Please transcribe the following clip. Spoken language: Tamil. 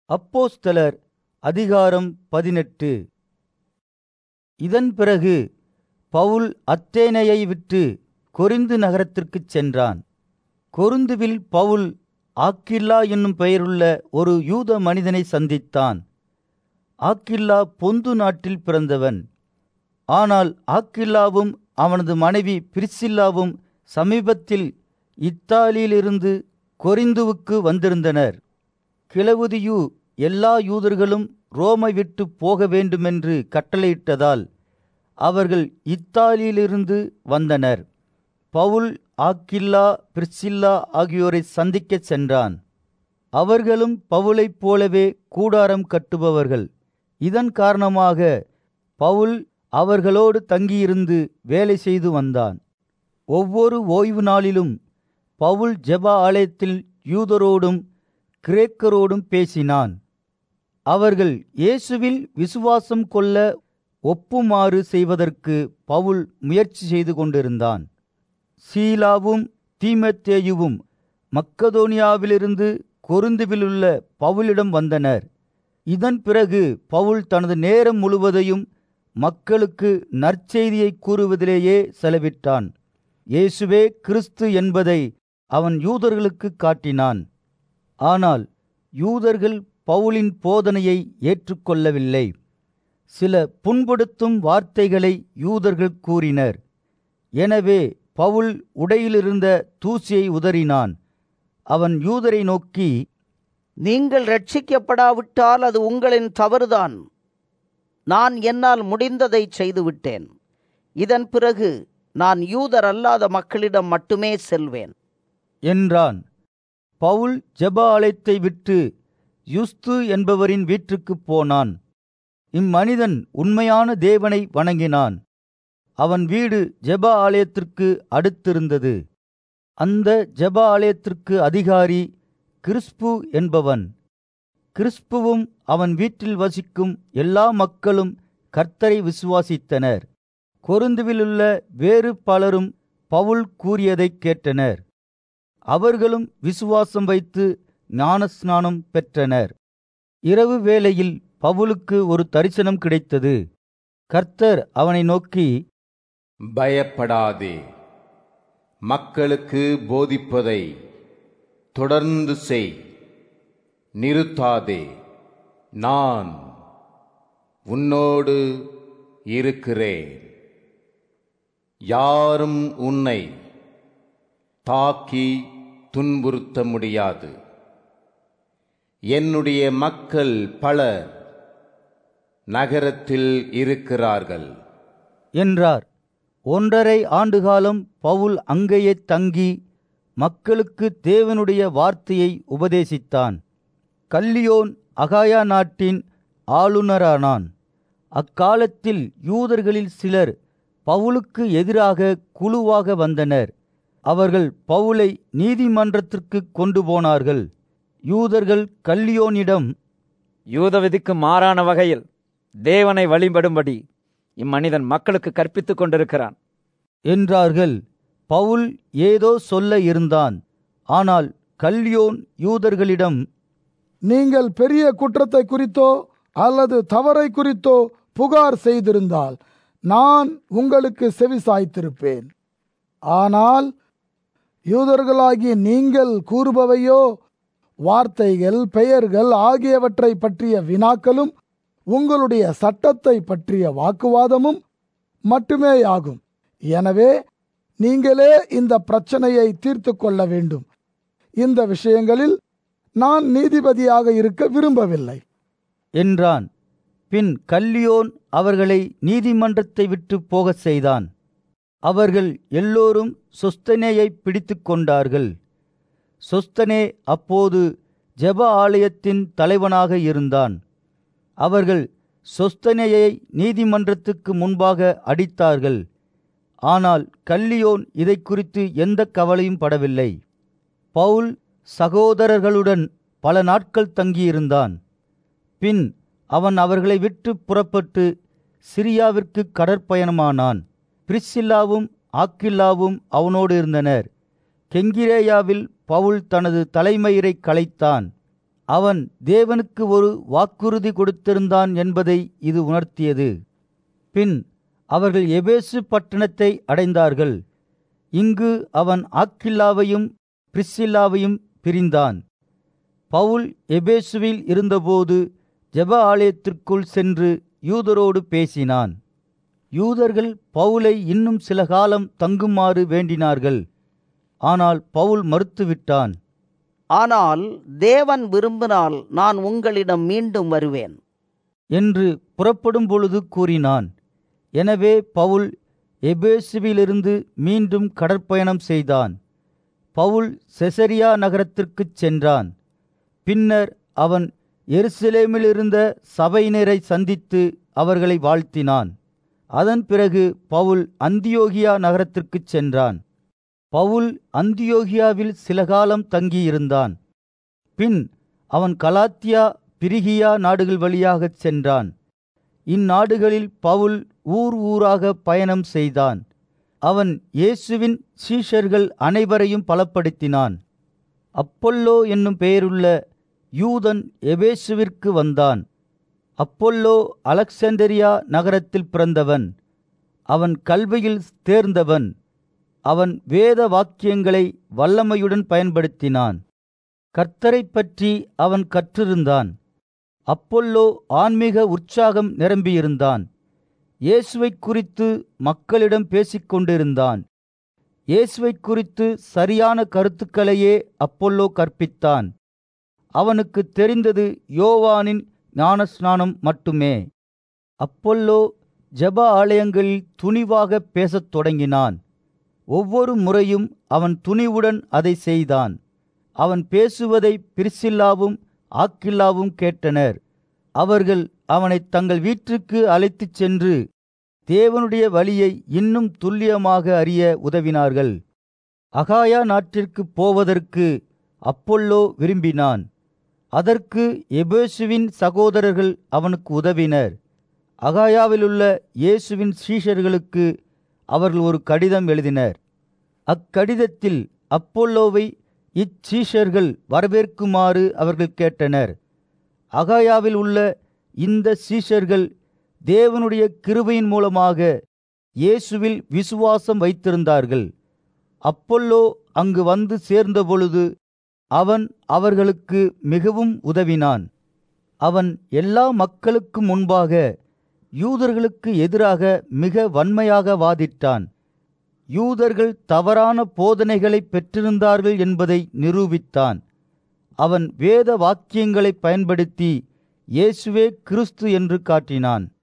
அப்போஸ்தலர் அதிகாரம் பதினெட்டு இதன் பிறகு பவுல் அத்தேனையை விட்டு கொரிந்து நகரத்திற்குச் சென்றான் கொருந்துவில் பவுல் ஆக்கில்லா என்னும் பெயருள்ள ஒரு யூத மனிதனை சந்தித்தான் ஆக்கில்லா பொந்து நாட்டில் பிறந்தவன் ஆனால் ஆக்கில்லாவும் அவனது மனைவி பிரிசில்லாவும் சமீபத்தில் இத்தாலியிலிருந்து கொரிந்துவுக்கு வந்திருந்தனர் கிளவுதியு எல்லா யூதர்களும் ரோமை விட்டு போக வேண்டுமென்று கட்டளையிட்டதால் அவர்கள் இத்தாலியிலிருந்து வந்தனர் பவுல் ஆக்கில்லா பிரிசில்லா ஆகியோரை சந்திக்கச் சென்றான் அவர்களும் பவுலைப் போலவே கூடாரம் கட்டுபவர்கள் இதன் காரணமாக பவுல் அவர்களோடு தங்கியிருந்து வேலை செய்து வந்தான் ஒவ்வொரு ஓய்வு நாளிலும் பவுல் ஜெப ஆலயத்தில் யூதரோடும் கிரேக்கரோடும் பேசினான் அவர்கள் இயேசுவில் விசுவாசம் கொள்ள ஒப்புமாறு செய்வதற்கு பவுல் முயற்சி செய்து கொண்டிருந்தான் சீலாவும் தீமத்தேயுவும் மக்கதோனியாவிலிருந்து கொருந்துவிலுள்ள பவுலிடம் வந்தனர் இதன் பிறகு பவுல் தனது நேரம் முழுவதையும் மக்களுக்கு நற்செய்தியை கூறுவதிலேயே செலவிட்டான் இயேசுவே கிறிஸ்து என்பதை அவன் யூதர்களுக்கு காட்டினான் ஆனால் யூதர்கள் பவுலின் போதனையை ஏற்றுக்கொள்ளவில்லை சில புண்படுத்தும் வார்த்தைகளை யூதர்கள் கூறினர் எனவே பவுல் உடையிலிருந்த தூசியை உதறினான் அவன் யூதரை நோக்கி நீங்கள் ரட்சிக்கப்படாவிட்டால் அது உங்களின் தவறுதான் நான் என்னால் முடிந்ததை செய்துவிட்டேன் இதன் பிறகு நான் யூதர் அல்லாத மக்களிடம் மட்டுமே செல்வேன் என்றான் பவுல் ஜெப ஆலயத்தை விட்டு யுஸ்து என்பவரின் வீட்டுக்குப் போனான் இம்மனிதன் உண்மையான தேவனை வணங்கினான் அவன் வீடு ஜெப ஆலயத்திற்கு அடுத்திருந்தது அந்த ஜெப ஆலயத்திற்கு அதிகாரி கிறிஸ்பு என்பவன் கிறிஸ்புவும் அவன் வீட்டில் வசிக்கும் எல்லா மக்களும் கர்த்தரை விசுவாசித்தனர் கொருந்துவிலுள்ள வேறு பலரும் பவுல் கூறியதைக் கேட்டனர் அவர்களும் விசுவாசம் வைத்து ஞானஸ்நானம் பெற்றனர் இரவு வேளையில் பவுலுக்கு ஒரு தரிசனம் கிடைத்தது கர்த்தர் அவனை நோக்கி பயப்படாதே மக்களுக்கு போதிப்பதை தொடர்ந்து செய் நிறுத்தாதே நான் உன்னோடு இருக்கிறேன் யாரும் உன்னை தாக்கி துன்புறுத்த முடியாது என்னுடைய மக்கள் பலர் நகரத்தில் இருக்கிறார்கள் என்றார் ஒன்றரை ஆண்டுகாலம் பவுல் அங்கேயே தங்கி மக்களுக்கு தேவனுடைய வார்த்தையை உபதேசித்தான் கல்லியோன் அகாயா நாட்டின் ஆளுநரானான் அக்காலத்தில் யூதர்களில் சிலர் பவுலுக்கு எதிராக குழுவாக வந்தனர் அவர்கள் பவுலை நீதிமன்றத்திற்கு கொண்டு போனார்கள் யூதர்கள் கல்லியோனிடம் யூத விதிக்கு மாறான வகையில் தேவனை வழிபடும்படி இம்மனிதன் மக்களுக்கு கற்பித்துக் கொண்டிருக்கிறான் என்றார்கள் பவுல் ஏதோ சொல்ல இருந்தான் ஆனால் கல்லியோன் யூதர்களிடம் நீங்கள் பெரிய குற்றத்தை குறித்தோ அல்லது தவறை குறித்தோ புகார் செய்திருந்தால் நான் உங்களுக்கு செவி சாய்த்திருப்பேன் ஆனால் யூதர்களாகிய நீங்கள் கூறுபவையோ வார்த்தைகள் பெயர்கள் ஆகியவற்றை பற்றிய வினாக்களும் உங்களுடைய சட்டத்தை பற்றிய வாக்குவாதமும் மட்டுமேயாகும் எனவே நீங்களே இந்த பிரச்சனையை தீர்த்து கொள்ள வேண்டும் இந்த விஷயங்களில் நான் நீதிபதியாக இருக்க விரும்பவில்லை என்றான் பின் கல்லியோன் அவர்களை நீதிமன்றத்தை விட்டு போகச் செய்தான் அவர்கள் எல்லோரும் சொஸ்தனேயை பிடித்து கொண்டார்கள் சொஸ்தனே அப்போது ஜெப ஆலயத்தின் தலைவனாக இருந்தான் அவர்கள் சொஸ்தனேயை நீதிமன்றத்துக்கு முன்பாக அடித்தார்கள் ஆனால் கல்லியோன் இதை குறித்து எந்த கவலையும் படவில்லை பவுல் சகோதரர்களுடன் பல நாட்கள் தங்கியிருந்தான் பின் அவன் அவர்களை விட்டு புறப்பட்டு சிரியாவிற்கு கடற்பயணமானான் பிரிசில்லாவும் ஆக்கில்லாவும் அவனோடு இருந்தனர் கெங்கிரேயாவில் பவுல் தனது தலைமயிரை களைத்தான் அவன் தேவனுக்கு ஒரு வாக்குறுதி கொடுத்திருந்தான் என்பதை இது உணர்த்தியது பின் அவர்கள் எபேசு பட்டணத்தை அடைந்தார்கள் இங்கு அவன் ஆக்கில்லாவையும் பிரிஸ்சில்லாவையும் பிரிந்தான் பவுல் எபேசுவில் இருந்தபோது ஜெப ஆலயத்திற்குள் சென்று யூதரோடு பேசினான் யூதர்கள் பவுலை இன்னும் சில காலம் தங்குமாறு வேண்டினார்கள் ஆனால் பவுல் மறுத்துவிட்டான் ஆனால் தேவன் விரும்பினால் நான் உங்களிடம் மீண்டும் வருவேன் என்று புறப்படும் பொழுது கூறினான் எனவே பவுல் எபேசுவிலிருந்து மீண்டும் கடற்பயணம் செய்தான் பவுல் செசரியா நகரத்திற்குச் சென்றான் பின்னர் அவன் எருசலேமிலிருந்த சபையினரை சந்தித்து அவர்களை வாழ்த்தினான் அதன் பிறகு பவுல் அந்தியோகியா நகரத்திற்குச் சென்றான் பவுல் அந்தியோகியாவில் சில காலம் தங்கியிருந்தான் பின் அவன் கலாத்தியா பிரிகியா நாடுகள் வழியாகச் சென்றான் இந்நாடுகளில் பவுல் ஊர் ஊராக பயணம் செய்தான் அவன் இயேசுவின் சீஷர்கள் அனைவரையும் பலப்படுத்தினான் அப்பொல்லோ என்னும் பெயருள்ள யூதன் எபேசுவிற்கு வந்தான் அப்பொல்லோ அலெக்சாண்டரியா நகரத்தில் பிறந்தவன் அவன் கல்வியில் தேர்ந்தவன் அவன் வேத வாக்கியங்களை வல்லமையுடன் பயன்படுத்தினான் கர்த்தரைப் பற்றி அவன் கற்றிருந்தான் அப்பொல்லோ ஆன்மீக உற்சாகம் நிரம்பியிருந்தான் இயேசுவைக் குறித்து மக்களிடம் பேசிக் கொண்டிருந்தான் இயேசுவைக் குறித்து சரியான கருத்துக்களையே அப்பொல்லோ கற்பித்தான் அவனுக்கு தெரிந்தது யோவானின் ஞானஸ்நானம் மட்டுமே அப்பொல்லோ ஜெப ஆலயங்களில் துணிவாக பேசத் தொடங்கினான் ஒவ்வொரு முறையும் அவன் துணிவுடன் அதை செய்தான் அவன் பேசுவதை பிரிசில்லாவும் ஆக்கில்லாவும் கேட்டனர் அவர்கள் அவனை தங்கள் வீட்டிற்கு அழைத்துச் சென்று தேவனுடைய வழியை இன்னும் துல்லியமாக அறிய உதவினார்கள் அகாயா நாட்டிற்கு போவதற்கு அப்பொல்லோ விரும்பினான் அதற்கு எபேசுவின் சகோதரர்கள் அவனுக்கு உதவினர் அகாயாவிலுள்ள இயேசுவின் சீஷர்களுக்கு அவர்கள் ஒரு கடிதம் எழுதினர் அக்கடிதத்தில் அப்பொல்லோவை இச்சீஷர்கள் வரவேற்குமாறு அவர்கள் கேட்டனர் அகாயாவில் உள்ள இந்த சீஷர்கள் தேவனுடைய கிருபையின் மூலமாக இயேசுவில் விசுவாசம் வைத்திருந்தார்கள் அப்பொல்லோ அங்கு வந்து சேர்ந்தபொழுது அவன் அவர்களுக்கு மிகவும் உதவினான் அவன் எல்லா மக்களுக்கும் முன்பாக யூதர்களுக்கு எதிராக மிக வன்மையாக வாதிட்டான் யூதர்கள் தவறான போதனைகளை பெற்றிருந்தார்கள் என்பதை நிரூபித்தான் அவன் வேத வாக்கியங்களை பயன்படுத்தி இயேசுவே கிறிஸ்து என்று காட்டினான்